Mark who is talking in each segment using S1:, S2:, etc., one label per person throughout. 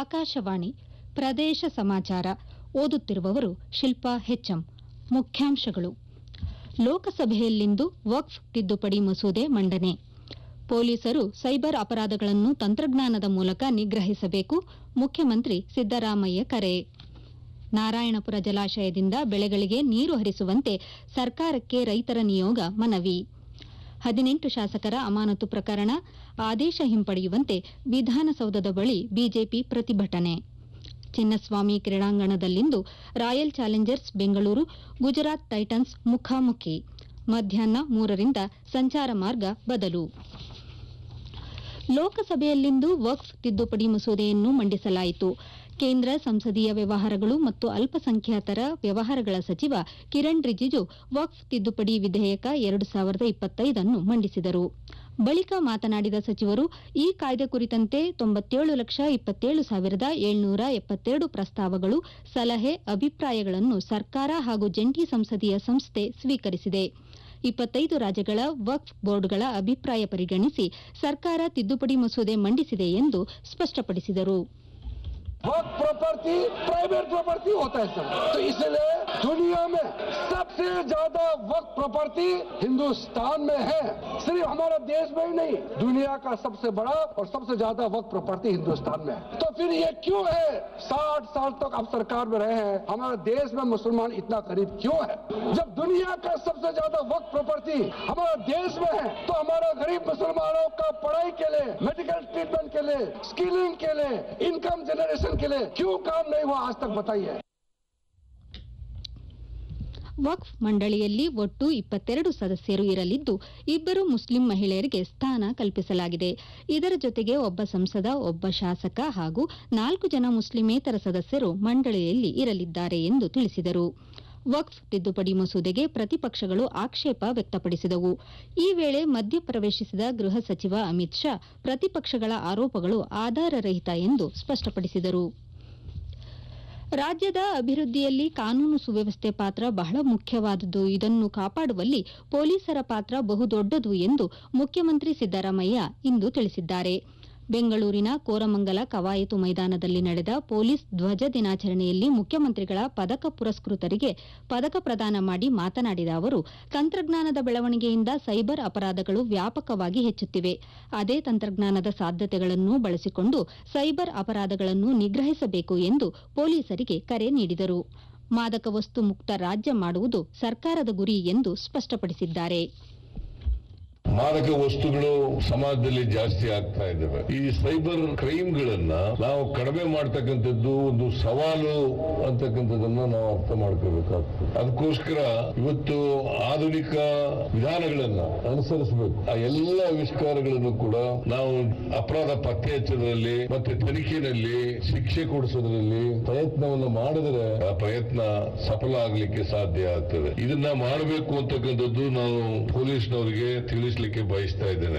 S1: ಆಕಾಶವಾಣಿ ಪ್ರದೇಶ ಸಮಾಚಾರ ಓದುತ್ತಿರುವವರು ಶಿಲ್ಪಾ ಹೆಚ್ಎಂ ಮುಖ್ಯಾಂಶಗಳು ಲೋಕಸಭೆಯಲ್ಲಿಂದು ವಕ್ಫ್ ತಿದ್ದುಪಡಿ ಮಸೂದೆ ಮಂಡನೆ ಪೊಲೀಸರು ಸೈಬರ್ ಅಪರಾಧಗಳನ್ನು ತಂತ್ರಜ್ಞಾನದ ಮೂಲಕ ನಿಗ್ರಹಿಸಬೇಕು ಮುಖ್ಯಮಂತ್ರಿ ಸಿದ್ದರಾಮಯ್ಯ ಕರೆ ನಾರಾಯಣಪುರ ಜಲಾಶಯದಿಂದ ಬೆಳೆಗಳಿಗೆ ನೀರು ಹರಿಸುವಂತೆ ಸರ್ಕಾರಕ್ಕೆ ರೈತರ ನಿಯೋಗ ಮನವಿ ಹದಿನೆಂಟು ಶಾಸಕರ ಅಮಾನತು ಪ್ರಕರಣ ಆದೇಶ ಹಿಂಪಡೆಯುವಂತೆ ವಿಧಾನಸೌಧದ ಬಳಿ ಬಿಜೆಪಿ ಪ್ರತಿಭಟನೆ ಚಿನ್ನಸ್ವಾಮಿ ಕ್ರೀಡಾಂಗಣದಲ್ಲಿಂದು royal challengers Bengaluru Gujarat titans ಮುಖಾಮುಖಿ ಮಧ್ಯಾಹ್ನ ಮೂರರಿಂದ ಸಂಚಾರ ಮಾರ್ಗ ಬದಲು ಲೋಕಸಭೆಯಲ್ಲಿಂದು ವಕ್ಫ್ ತಿದ್ದುಪಡಿ ಮಸೂದೆಯನ್ನು ಮಂಡಿಸಲಾಯಿತು ಕೇಂದ್ರ ಸಂಸದೀಯ ವ್ಯವಹಾರಗಳು ಮತ್ತು ಅಲ್ಪಸಂಖ್ಯಾತರ ವ್ಯವಹಾರಗಳ ಸಚಿವ ಕಿರಣ್ ರಿಜಿಜು ವಕ್ಫ್ ತಿದ್ದುಪಡಿ ವಿಧೇಯಕ ಎರಡು ಸಾವಿರದ ಇಪ್ಪತ್ತೈದನ್ನು ಮಂಡಿಸಿದರು ಬಳಿಕ ಮಾತನಾಡಿದ ಸಚಿವರು ಈ ಕಾಯ್ದೆ ಕುರಿತಂತೆ ತೊಂಬತ್ತೇಳು ಲಕ್ಷ ಇಪ್ಪತ್ತೇಳು ಸಾವಿರದ ಏಳ್ನೂರ ಎಪ್ಪತ್ತೆರಡು ಪ್ರಸ್ತಾವಗಳು ಸಲಹೆ ಅಭಿಪ್ರಾಯಗಳನ್ನು ಸರ್ಕಾರ ಹಾಗೂ ಜಂಟಿ ಸಂಸದೀಯ ಸಂಸ್ಥೆ ಸ್ವೀಕರಿಸಿದೆ ಇಪ್ಪತ್ತೈದು ರಾಜ್ಯಗಳ ವಕ್ಫ್ ಬೋರ್ಡ್ಗಳ ಅಭಿಪ್ರಾಯ ಪರಿಗಣಿಸಿ ಸರ್ಕಾರ ತಿದ್ದುಪಡಿ ಮಸೂದೆ ಮಂಡಿಸಿದೆ ಎಂದು ಸ್ಪಷ್ಟಪಡಿಸಿದರು
S2: वक्त प्रॉपर्टी प्राइवेट प्रॉपर्टी होता है सर तो इसलिए दुनिया में सबसे ज्यादा वक्त प्रॉपर्टी हिंदुस्तान में है सिर्फ हमारा देश में ही नहीं दुनिया का सबसे बड़ा और सबसे ज्यादा वक्त प्रॉपर्टी हिंदुस्तान में है तो फिर ये क्यों है साठ साल तक आप सरकार में रहे हैं हमारे देश में मुसलमान इतना करीब क्यों है जब दुनिया का सबसे ज्यादा वक्त प्रॉपर्टी हमारे देश में है तो हमारा गरीब मुसलमानों का पढ़ाई के लिए मेडिकल ट्रीटमेंट के लिए स्किलिंग के लिए इनकम जनरेशन के लिए क्यों काम नहीं हुआ आज तक बताइए
S1: ವಕ್ಫ್ ಮಂಡಳಿಯಲ್ಲಿ ಒಟ್ಟು ಇಪ್ಪತ್ತೆರಡು ಸದಸ್ಯರು ಇರಲಿದ್ದು ಇಬ್ಬರು ಮುಸ್ಲಿಂ ಮಹಿಳೆಯರಿಗೆ ಸ್ಥಾನ ಕಲ್ಪಿಸಲಾಗಿದೆ ಇದರ ಜೊತೆಗೆ ಒಬ್ಬ ಸಂಸದ ಒಬ್ಬ ಶಾಸಕ ಹಾಗೂ ನಾಲ್ಕು ಜನ ಮುಸ್ಲಿಮೇತರ ಸದಸ್ಯರು ಮಂಡಳಿಯಲ್ಲಿ ಇರಲಿದ್ದಾರೆ ಎಂದು ತಿಳಿಸಿದರು ವಕ್ಫ್ ತಿದ್ದುಪಡಿ ಮಸೂದೆಗೆ ಪ್ರತಿಪಕ್ಷಗಳು ಆಕ್ಷೇಪ ವ್ಯಕ್ತಪಡಿಸಿದವು ಈ ವೇಳೆ ಮಧ್ಯಪ್ರವೇಶಿಸಿದ ಗೃಹ ಸಚಿವ ಅಮಿತ್ ಶಾ ಪ್ರತಿಪಕ್ಷಗಳ ಆರೋಪಗಳು ಆಧಾರರಹಿತ ಎಂದು ಸ್ಪಷ್ಟಪಡಿಸಿದರು ರಾಜ್ಯದ ಅಭಿವೃದ್ಧಿಯಲ್ಲಿ ಕಾನೂನು ಸುವ್ಯವಸ್ಥೆ ಪಾತ್ರ ಬಹಳ ಮುಖ್ಯವಾದುದು ಇದನ್ನು ಕಾಪಾಡುವಲ್ಲಿ ಪೊಲೀಸರ ಪಾತ್ರ ಬಹುದೊಡ್ಡದು ಎಂದು ಮುಖ್ಯಮಂತ್ರಿ ಸಿದ್ದರಾಮಯ್ಯ ಇಂದು ತಿಳಿಸಿದ್ದಾರೆ ಬೆಂಗಳೂರಿನ ಕೋರಮಂಗಲ ಕವಾಯತು ಮೈದಾನದಲ್ಲಿ ನಡೆದ ಪೊಲೀಸ್ ಧ್ವಜ ದಿನಾಚರಣೆಯಲ್ಲಿ ಮುಖ್ಯಮಂತ್ರಿಗಳ ಪದಕ ಪುರಸ್ಕೃತರಿಗೆ ಪದಕ ಪ್ರದಾನ ಮಾಡಿ ಮಾತನಾಡಿದ ಅವರು ತಂತ್ರಜ್ಞಾನದ ಬೆಳವಣಿಗೆಯಿಂದ ಸೈಬರ್ ಅಪರಾಧಗಳು ವ್ಯಾಪಕವಾಗಿ ಹೆಚ್ಚುತ್ತಿವೆ ಅದೇ ತಂತ್ರಜ್ಞಾನದ ಸಾಧ್ಯತೆಗಳನ್ನು ಬಳಸಿಕೊಂಡು ಸೈಬರ್ ಅಪರಾಧಗಳನ್ನು ನಿಗ್ರಹಿಸಬೇಕು ಎಂದು ಪೊಲೀಸರಿಗೆ ಕರೆ ನೀಡಿದರು ಮಾದಕ ವಸ್ತು ಮುಕ್ತ ರಾಜ್ಯ ಮಾಡುವುದು ಸರ್ಕಾರದ ಗುರಿ ಎಂದು ಸ್ಪಷ್ಟಪಡಿಸಿದ್ದಾರೆ
S3: ಮಾರಕ ವಸ್ತುಗಳು ಸಮಾಜದಲ್ಲಿ ಜಾಸ್ತಿ ಆಗ್ತಾ ಇದ್ದಾವೆ ಈ ಸೈಬರ್ ಕ್ರೈಮ್ಗಳನ್ನ ನಾವು ಕಡಿಮೆ ಮಾಡ್ತಕ್ಕಂಥದ್ದು ಒಂದು ಸವಾಲು ಅಂತಕ್ಕಂಥದ್ದನ್ನ ನಾವು ಅರ್ಥ ಮಾಡ್ಕೋಬೇಕಾಗ್ತದೆ ಅದಕ್ಕೋಸ್ಕರ ಇವತ್ತು ಆಧುನಿಕ ವಿಧಾನಗಳನ್ನ ಅನುಸರಿಸಬೇಕು ಆ ಎಲ್ಲ ಆವಿಷ್ಕಾರಗಳನ್ನು ಕೂಡ ನಾವು ಅಪರಾಧ ಪತ್ತೆ ಹಚ್ಚೋದ್ರಲ್ಲಿ ಮತ್ತೆ ತನಿಖೆಯಲ್ಲಿ ಶಿಕ್ಷೆ ಕೊಡಿಸೋದ್ರಲ್ಲಿ ಪ್ರಯತ್ನವನ್ನು ಮಾಡಿದ್ರೆ ಆ ಪ್ರಯತ್ನ ಸಫಲ ಆಗ್ಲಿಕ್ಕೆ ಸಾಧ್ಯ ಆಗ್ತದೆ ಇದನ್ನ ಮಾಡಬೇಕು ಅಂತಕ್ಕಂಥದ್ದು ನಾನು ಪೊಲೀಸ್ನವರಿಗೆ ತಿಳಿಸ್ಲಿಕ್ಕೆ ಬಯಸ್ತಾ ಇದ್ದೇನೆ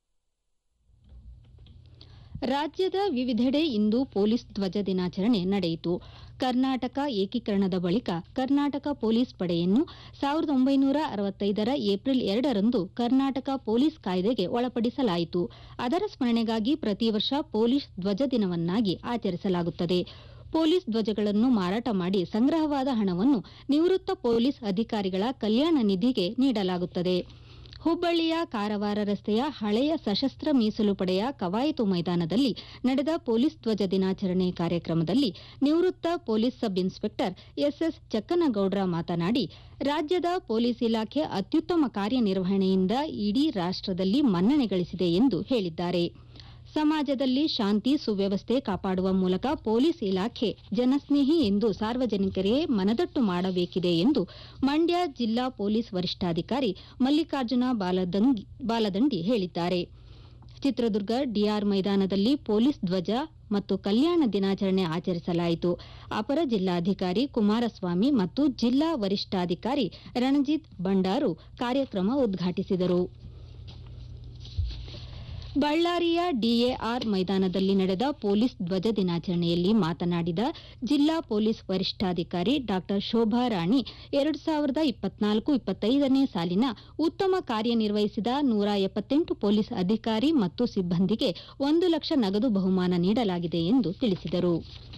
S1: ರಾಜ್ಯದ ವಿವಿಧೆಡೆ ಇಂದು ಪೊಲೀಸ್ ಧ್ವಜ ದಿನಾಚರಣೆ ನಡೆಯಿತು ಕರ್ನಾಟಕ ಏಕೀಕರಣದ ಬಳಿಕ ಕರ್ನಾಟಕ ಪೊಲೀಸ್ ಪಡೆಯನ್ನು ಸಾವಿರದ ಒಂಬೈನೂರ ಅರವತ್ತೈದರ ಏಪ್ರಿಲ್ ಎರಡರಂದು ಕರ್ನಾಟಕ ಪೊಲೀಸ್ ಕಾಯ್ದೆಗೆ ಒಳಪಡಿಸಲಾಯಿತು ಅದರ ಸ್ಮರಣೆಗಾಗಿ ಪ್ರತಿ ವರ್ಷ ಪೊಲೀಸ್ ಧ್ವಜ ದಿನವನ್ನಾಗಿ ಆಚರಿಸಲಾಗುತ್ತದೆ ಪೊಲೀಸ್ ಧ್ವಜಗಳನ್ನು ಮಾರಾಟ ಮಾಡಿ ಸಂಗ್ರಹವಾದ ಹಣವನ್ನು ನಿವೃತ್ತ ಪೊಲೀಸ್ ಅಧಿಕಾರಿಗಳ ಕಲ್ಯಾಣ ನಿಧಿಗೆ ನೀಡಲಾಗುತ್ತದೆ ಹುಬ್ಬಳ್ಳಿಯ ಕಾರವಾರ ರಸ್ತೆಯ ಹಳೆಯ ಸಶಸ್ತ್ರ ಮೀಸಲು ಪಡೆಯ ಕವಾಯತು ಮೈದಾನದಲ್ಲಿ ನಡೆದ ಪೊಲೀಸ್ ಧ್ವಜ ದಿನಾಚರಣೆ ಕಾರ್ಯಕ್ರಮದಲ್ಲಿ ನಿವೃತ್ತ police sub inspector S S Chakkanagoudar ಮಾತನಾಡಿ ರಾಜ್ಯದ ಪೊಲೀಸ್ ಇಲಾಖೆ ಅತ್ಯುತ್ತಮ ಕಾರ್ಯನಿರ್ವಹಣೆಯಿಂದ ಇಡೀ ರಾಷ್ಟದಲ್ಲಿ ಮನ್ನಣೆ ಗಳಿಸಿದೆ ಎಂದು ಹೇಳಿದ್ದಾರೆ ಸಮಾಜದಲ್ಲಿ ಶಾಂತಿ ಸುವ್ಯವಸ್ಥೆ ಕಾಪಾಡುವ ಮೂಲಕ ಪೊಲೀಸ್ ಇಲಾಖೆ ಜನಸ್ನೇಹಿ ಎಂದು ಸಾರ್ವಜನಿಕರಿಗೆ ಮನದಟ್ಟು ಮಾಡಬೇಕಿದೆ ಎಂದು ಮಂಡ್ಯ ಜಿಲ್ಲಾ ಪೊಲೀಸ್ ವರಿಷ್ಠಾಧಿಕಾರಿ ಮಲ್ಲಿಕಾರ್ಜುನ ಬಾಲದಂಗಿ- ಬಾಲದಂಡಿ ಹೇಳಿದ್ದಾರೆ ಚಿತ್ರದುರ್ಗ ಡಿಆರ್ ಮೈದಾನದಲ್ಲಿ ಪೊಲೀಸ್ ಧ್ವಜ ಮತ್ತು ಕಲ್ಯಾಣ ದಿನಾಚರಣೆ ಆಚರಿಸಲಾಯಿತು ಅಪರ ಜಿಲ್ಲಾಧಿಕಾರಿ ಕುಮಾರಸ್ವಾಮಿ ಮತ್ತು ಜಿಲ್ಲಾ ವರಿಷ್ಠಾಧಿಕಾರಿ ರಣಜಿತ್ ಬಂಡಾರು ಕಾರ್ಯಕ್ರಮ ಉದ್ಘಾಟಿಸಿದರು ಬಳ್ಳಾರಿಯ ಡಿಎಆರ್ ಮೈದಾನದಲ್ಲಿ ನಡೆದ ಪೊಲೀಸ್ ಧ್ವಜ ದಿನಾಚರಣೆಯಲ್ಲಿ ಮಾತನಾಡಿದ ಜಿಲ್ಲಾ ಪೊಲೀಸ್ ವರಿಷ್ಠಾಧಿಕಾರಿ ಡಾ ಶೋಭಾ ರಾಣಿ ಎರಡು ಸಾವಿರದ ಇಪ್ಪತ್ನಾಲ್ಕು ಇಪ್ಪತ್ತೈದನೇ ಸಾಲಿನ ಉತ್ತಮ ಕಾರ್ಯನಿರ್ವಹಿಸಿದ ನೂರ ಎಪ್ಪತ್ತೆಂಟು ಪೊಲೀಸ್ ಅಧಿಕಾರಿ ಮತ್ತು ಸಿಬ್ಬಂದಿಗೆ ಒಂದು ಲಕ್ಷ ನಗದು ಬಹುಮಾನ ನೀಡಲಾಗಿದೆ ಎಂದು ತಿಳಿಸಿದರು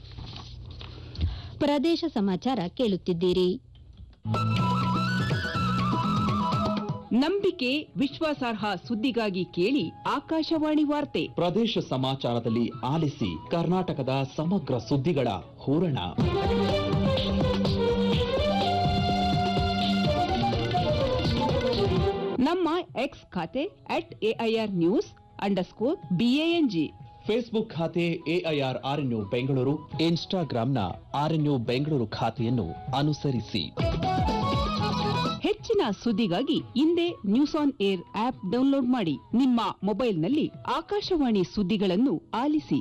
S1: ಪ್ರದೇಶ ಸಮಾಚಾರ ಕೇಳುತ್ತಿದ್ದೀರಿ
S4: ನಂಬಿಕೆ ವಿಶ್ವಾಸಾರ್ಹ ಸುದ್ದಿಗಾಗಿ ಕೇಳಿ ಆಕಾಶವಾಣಿ ವಾರ್ತೆ
S5: ಪ್ರದೇಶ ಸಮಾಚಾರದಲ್ಲಿ ಆಲಿಸಿ ಕರ್ನಾಟಕದ ಸಮಗ್ರ ಸುದ್ದಿಗಳ ಹೂರಣ
S4: ನಮ್ಮ ಎಕ್ಸ್ ಖಾತೆ at A I R news underscore B A N G
S5: Facebook ಖಾತೆ ಎಐಆರ್ ಆರ್ಎನ್ಯು ಬೆಂಗಳೂರು ಇನ್ಸ್ಟಾಗ್ರಾಂನ ಆರ್ಎನ್ಯು ಬೆಂಗಳೂರು ಖಾತೆಯನ್ನು ಅನುಸರಿಸಿ
S4: ಹೆಚ್ಚಿನ ಸುದ್ದಿಗಾಗಿ ಹಿಂದೆ news on air app download ಮಾಡಿ ನಿಮ್ಮ ಮೊಬೈಲ್ನಲ್ಲಿ ಆಕಾಶವಾಣಿ ಸುದ್ದಿಗಳನ್ನು ಆಲಿಸಿ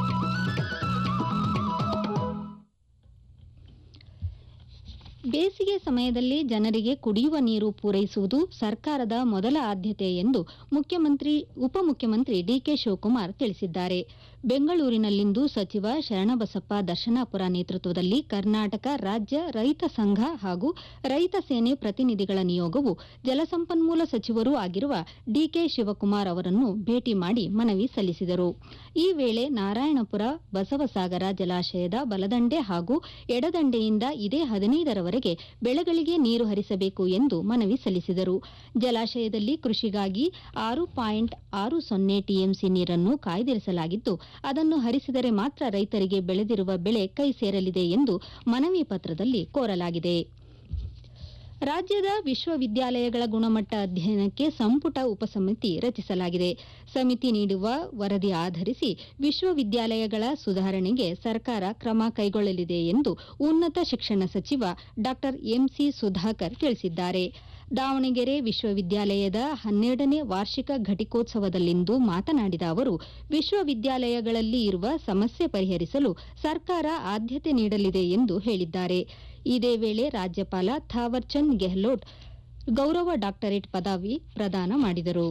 S1: ಬೇಸಿಗೆ ಸಮಯದಲ್ಲಿ ಜನರಿಗೆ ಕುಡಿಯುವ ನೀರು ಪೂರೈಸುವುದು ಸರ್ಕಾರದ ಮೊದಲ ಆದ್ಯತೆ ಎಂದು ಮುಖ್ಯಮಂತ್ರಿ ಉಪಮುಖ್ಯಮಂತ್ರಿ ಡಿಕೆ ಶಿವಕುಮಾರ್ ತಿಳಿಸಿದ್ದಾರೆ ಬೆಂಗಳೂರಿನಲ್ಲಿಂದು ಸಚಿವ ಶರಣಬಸಪ್ಪ ದರ್ಶನಾಪುರ ನೇತೃತ್ವದಲ್ಲಿ ಕರ್ನಾಟಕ ರಾಜ್ಯ ರೈತ ಸಂಘ ಹಾಗೂ ರೈತ ಸೇನೆ ಪ್ರತಿನಿಧಿಗಳ ನಿಯೋಗವು ಜಲಸಂಪನ್ಮೂಲ ಸಚಿವರೂ ಆಗಿರುವ ಡಿಕೆ ಶಿವಕುಮಾರ್ ಅವರನ್ನು ಭೇಟಿ ಮಾಡಿ ಮನವಿ ಸಲ್ಲಿಸಿದರು ಈ ವೇಳೆ ನಾರಾಯಣಪುರ ಬಸವಸಾಗರ ಜಲಾಶಯದ ಬಲದಂಡೆ ಹಾಗೂ ಎಡದಂಡೆಯಿಂದ ಇದೇ ಹದಿನೈದರವರೆಗೆ ಬೆಳೆಗಳಿಗೆ ನೀರು ಹರಿಸಬೇಕು ಎಂದು ಮನವಿ ಸಲ್ಲಿಸಿದರು ಜಲಾಶಯದಲ್ಲಿ ಕೃಷಿಗಾಗಿ ಆರು ಪಾಯಿಂಟ್ ಆರು ಸೊನ್ನೆ ಟಿಎಂಸಿ ನೀರನ್ನು ಕಾಯ್ದಿರಿಸಲಾಗಿದ್ದು ಅದನ್ನು ಹರಿಸಿದರೆ ಮಾತ್ರ ರೈತರಿಗೆ ಬೆಳೆದಿರುವ ಬೆಳೆ ಕೈ ಸೇರಲಿದೆ ಎಂದು ಮನವಿ ಪತ್ರದಲ್ಲಿ ಕೋರಲಾಗಿದೆ ರಾಜ್ಯದ ವಿಶ್ವವಿದ್ಯಾಲಯಗಳ ಗುಣಮಟ್ಟ ಅಧ್ಯಯನಕ್ಕೆ ಸಂಪುಟ ಉಪಸಮಿತಿ ರಚಿಸಲಾಗಿದೆ ಸಮಿತಿ ನೀಡುವ ವರದಿ ಆಧರಿಸಿ ವಿಶ್ವವಿದ್ಯಾಲಯಗಳ ಸುಧಾರಣೆಗೆ ಸರ್ಕಾರ ಕ್ರಮ ಕೈಗೊಳ್ಳಲಿದೆ ಎಂದು ಉನ್ನತ ಶಿಕ್ಷಣ ಸಚಿವ ಡಾ ಎಂಸಿ ಸುಧಾಕರ್ ತಿಳಿಸಿದ್ದಾರೆ ದಾವಣಗೆರೆ ವಿಶ್ವವಿದ್ಯಾಲಯದ ಹನ್ನೆರಡನೇ ವಾರ್ಷಿಕ ಘಟಿಕೋತ್ಸವದಲ್ಲಿಂದು ಮಾತನಾಡಿದ ಅವರು ವಿಶ್ವವಿದ್ಯಾಲಯಗಳಲ್ಲಿ ಇರುವ ಸಮಸ್ಯೆ ಪರಿಹರಿಸಲು ಸರ್ಕಾರ ಆದ್ಯತೆ ನೀಡಲಿದೆ ಎಂದು ಹೇಳಿದ್ದಾರೆ ಇದೇ ವೇಳೆ ರಾಜ್ಯಪಾಲ ಥಾವರ್ಚಂದ್ ಗೆಹ್ಲೋಟ್ ಗೌರವ ಡಾಕ್ಟರೇಟ್ ಪದವಿ ಪ್ರದಾನ ಮಾಡಿದರು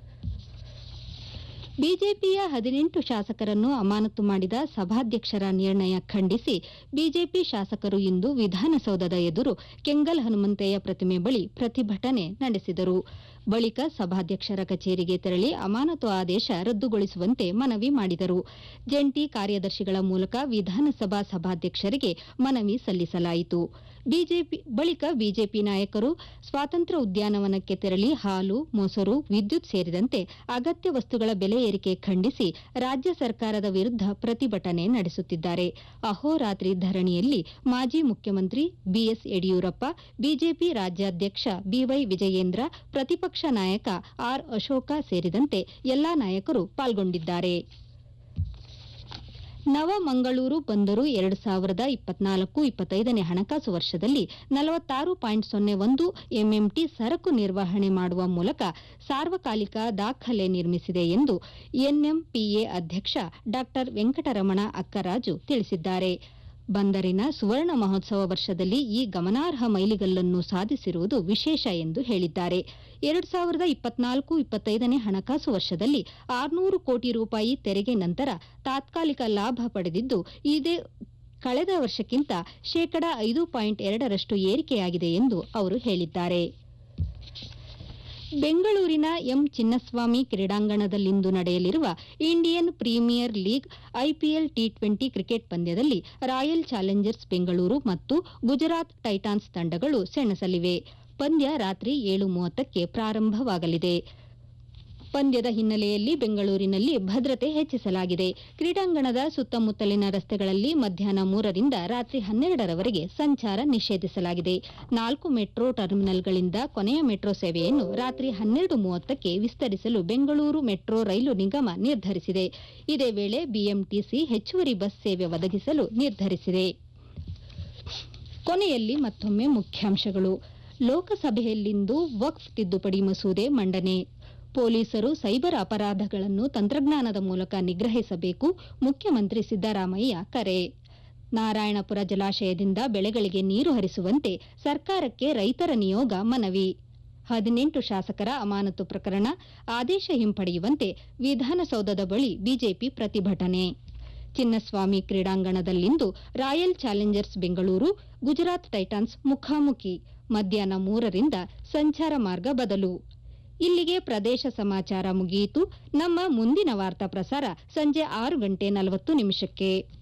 S1: ಬಿಜೆಪಿಯ ಹದಿನೆಂಟು ಶಾಸಕರನ್ನು ಅಮಾನತು ಮಾಡಿದ ಸಭಾಧ್ಯಕ್ಷರ ನಿರ್ಣಯ ಖಂಡಿಸಿ ಬಿಜೆಪಿ ಶಾಸಕರು ಇಂದು ವಿಧಾನಸೌಧದ ಎದುರು ಕೆಂಗಲ್ ಹನುಮಂತಯ್ಯ ಪ್ರತಿಮೆ ಬಳಿ ಪ್ರತಿಭಟನೆ ನಡೆಸಿದರು ಬಳಿಕ ಸಭಾಧ್ಯಕ್ಷರ ಕಚೇರಿಗೆ ತೆರಳಿ ಅಮಾನತು ಆದೇಶ ರದ್ದುಗೊಳಿಸುವಂತೆ ಮನವಿ ಮಾಡಿದರು ಜಂಟಿ ಕಾರ್ಯದರ್ಶಿಗಳ ಮೂಲಕ ವಿಧಾನಸಭಾ ಸಭಾಧ್ಯಕ್ಷರಿಗೆ ಮನವಿ ಸಲ್ಲಿಸಲಾಯಿತು ಬಿಜೆಪಿ ಬಳಿಕ ಬಿಜೆಪಿ ನಾಯಕರು ಸ್ವಾತಂತ್ರ್ಯ ಉದ್ಯಾನವನಕ್ಕೆ ತೆರಳಿ ಹಾಲು ಮೊಸರು ವಿದ್ಯುತ್ ಸೇರಿದಂತೆ ಅಗತ್ಯ ವಸ್ತುಗಳ ಬೆಲೆ ಏರಿಕೆ ಖಂಡಿಸಿ ರಾಜ್ಯ ಸರ್ಕಾರದ ವಿರುದ್ಧ ಪ್ರತಿಭಟನೆ ನಡೆಸುತ್ತಿದ್ದಾರೆ ಅಹೋರಾತ್ರಿ ಧರಣಿಯಲ್ಲಿ ಮಾಜಿ ಮುಖ್ಯಮಂತ್ರಿ ಬಿಎಸ್ ಯಡಿಯೂರಪ್ಪ ಬಿಜೆಪಿ ರಾಜ್ಯಾಧ್ಯಕ್ಷ ಬಿವೈ ವಿಜಯೇಂದ್ರ ಪ್ರತಿಪಕ್ಷ ನಾಯಕ ಆರ್ ಅಶೋಕ ಸೇರಿದಂತೆ ಎಲ್ಲಾ ನಾಯಕರು ಪಾಲ್ಗೊಂಡಿದ್ದಾರೆ ನವಮಂಗಳೂರು ಬಂದರು ಎರಡು ಸಾವಿರದ ಇಪ್ಪತ್ನಾಲ್ಕು ಇಪ್ಪತ್ತೈದನೇ ಹಣಕಾಸು ವರ್ಷದಲ್ಲಿ ನಲವತ್ತಾರು ಪಾಯಿಂಟ್ ಸೊನ್ನೆ ಒಂದು ಎಂಎಂಟಿ ಸರಕು ನಿರ್ವಹಣೆ ಮಾಡುವ ಮೂಲಕ ಸಾರ್ವಕಾಲಿಕ ದಾಖಲೆ ನಿರ್ಮಿಸಿದೆ ಎಂದು ಎನ್ಎಂಪಿಎ ಅಧ್ಯಕ್ಷ ಡಾ ವೆಂಕಟರಮಣ ಅಕ್ಕರಾಜು ತಿಳಿಸಿದ್ದಾರೆ ಬಂದರಿನ ಸುವರ್ಣ ಮಹೋತ್ಸವ ವರ್ಷದಲ್ಲಿ ಈ ಗಮನಾರ್ಹ ಮೈಲಿಗಲ್ಲನ್ನು ಸಾಧಿಸಿರುವುದು ವಿಶೇಷ ಎಂದು ಹೇಳಿದ್ದಾರೆ ಎರಡು ಸಾವಿರದ ಇಪ್ಪತ್ನಾಲ್ಕು ಇಪ್ಪತ್ತೈದನೇ ಹಣಕಾಸು ವರ್ಷದಲ್ಲಿ ಆರುನೂರು ಕೋಟಿ ರೂಪಾಯಿ ತೆರಿಗೆ ನಂತರ ತಾತ್ಕಾಲಿಕ ಲಾಭ ಪಡೆದಿದ್ದು ಇದೇ ಕಳೆದ ವರ್ಷಕ್ಕಿಂತ ಶೇಕಡ ಐದು ಪಾಯಿಂಟ್ ಎರಡರಷ್ಟು ಏರಿಕೆಯಾಗಿದೆ ಎಂದು ಅವರು ಹೇಳಿದ್ದಾರೆ ಬೆಂಗಳೂರಿನ ಎಂ ಚಿನ್ನಸ್ವಾಮಿ ಕ್ರೀಡಾಂಗಣದಲ್ಲಿಂದು ನಡೆಯಲಿರುವ Indian premier league IPL T twenty cricket ಪಂದ್ಯದಲ್ಲಿ ರಾಯಲ್ ಚಾಲೆಂಜರ್ಸ್ ಬೆಂಗಳೂರು ಮತ್ತು ಗುಜರಾತ್ ಟೈಟಾನ್ಸ್ ತಂಡಗಳು ಸೆಣಸಲಿವೆ ಪಂದ್ಯ ರಾತ್ರಿ ಏಳು ಮೂವತ್ತಕ್ಕೆ ಪ್ರಾರಂಭವಾಗಲಿದೆ ಪಂದ್ಯದ ಹಿನ್ನೆಲೆಯಲ್ಲಿ ಬೆಂಗಳೂರಿನಲ್ಲಿ ಭದ್ರತೆ ಹೆಚ್ಚಿಸಲಾಗಿದೆ ಕ್ರೀಡಾಂಗಣದ ಸುತ್ತಮುತ್ತಲಿನ ರಸ್ತೆಗಳಲ್ಲಿ ಮಧ್ಯಾಹ್ನ ಮೂರರಿಂದ ರಾತ್ರಿ ಹನ್ನೆರಡರವರೆಗೆ ಸಂಚಾರ ನಿಷೇಧಿಸಲಾಗಿದೆ ನಾಲ್ಕು ಮೆಟ್ರೋ ಟರ್ಮಿನಲ್ಗಳಿಂದ ಕೊನೆಯ ಮೆಟ್ರೋ ಸೇವೆಯನ್ನು ರಾತ್ರಿ ಹನ್ನೆರಡು ಮೂವತ್ತಕ್ಕೆ ವಿಸ್ತರಿಸಲು ಬೆಂಗಳೂರು ಮೆಟ್ರೋ ರೈಲು ನಿಗಮ ನಿರ್ಧರಿಸಿದೆ ಇದೇ ವೇಳೆ ಬಿಎಂಟಿಸಿ ಹೆಚ್ಚುವರಿ ಬಸ್ ಸೇವೆ ಒದಗಿಸಲು ನಿರ್ಧರಿಸಿದೆ ಕೊನೆಯಲ್ಲಿ ಮತ್ತೊಮ್ಮೆ ಮುಖ್ಯಾಂಶಗಳು ಲೋಕಸಭೆಯಲ್ಲಿಂದು ವಕ್ಫ್ ತಿದ್ದುಪಡಿ ಮಸೂದೆ ಮಂಡನೆ ಪೊಲೀಸರು ಸೈಬರ್ ಅಪರಾಧಗಳನ್ನು ತಂತ್ರಜ್ಞಾನದ ಮೂಲಕ ನಿಗ್ರಹಿಸಬೇಕು ಮುಖ್ಯಮಂತ್ರಿ ಸಿದ್ದರಾಮಯ್ಯ ಕರೆ ನಾರಾಯಣಪುರ ಜಲಾಶಯದಿಂದ ಬೆಳೆಗಳಿಗೆ ನೀರು ಹರಿಸುವಂತೆ ಸರ್ಕಾರಕ್ಕೆ ರೈತರ ನಿಯೋಗ ಮನವಿ ಹದಿನೆಂಟು ಶಾಸಕರ ಅಮಾನತು ಪ್ರಕರಣ ಆದೇಶ ಹಿಂಪಡೆಯುವಂತೆ ವಿಧಾನಸೌಧದ ಬಳಿ ಬಿಜೆಪಿ ಪ್ರತಿಭಟನೆ ಚಿನ್ನಸ್ವಾಮಿ ಕ್ರೀಡಾಂಗಣದಲ್ಲಿಂದು royal challengers Bengaluru Gujarat titans ಮುಖಾಮುಖಿ ಮಧ್ಯಾಹ್ನ ಮೂರರಿಂದ ಸಂಚಾರ ಮಾರ್ಗ ಬದಲು ಇಲ್ಲಿಗೆ ಪ್ರದೇಶ ಸಮಾಚಾರ ಮುಗಿಯಿತು ನಮ್ಮ ಮುಂದಿನ ವಾರ್ತಾ ಪ್ರಸಾರ ಸಂಜೆ ಆರು ಗಂಟೆ ನಲವತ್ತು ನಿಮಿಷಕ್ಕೆ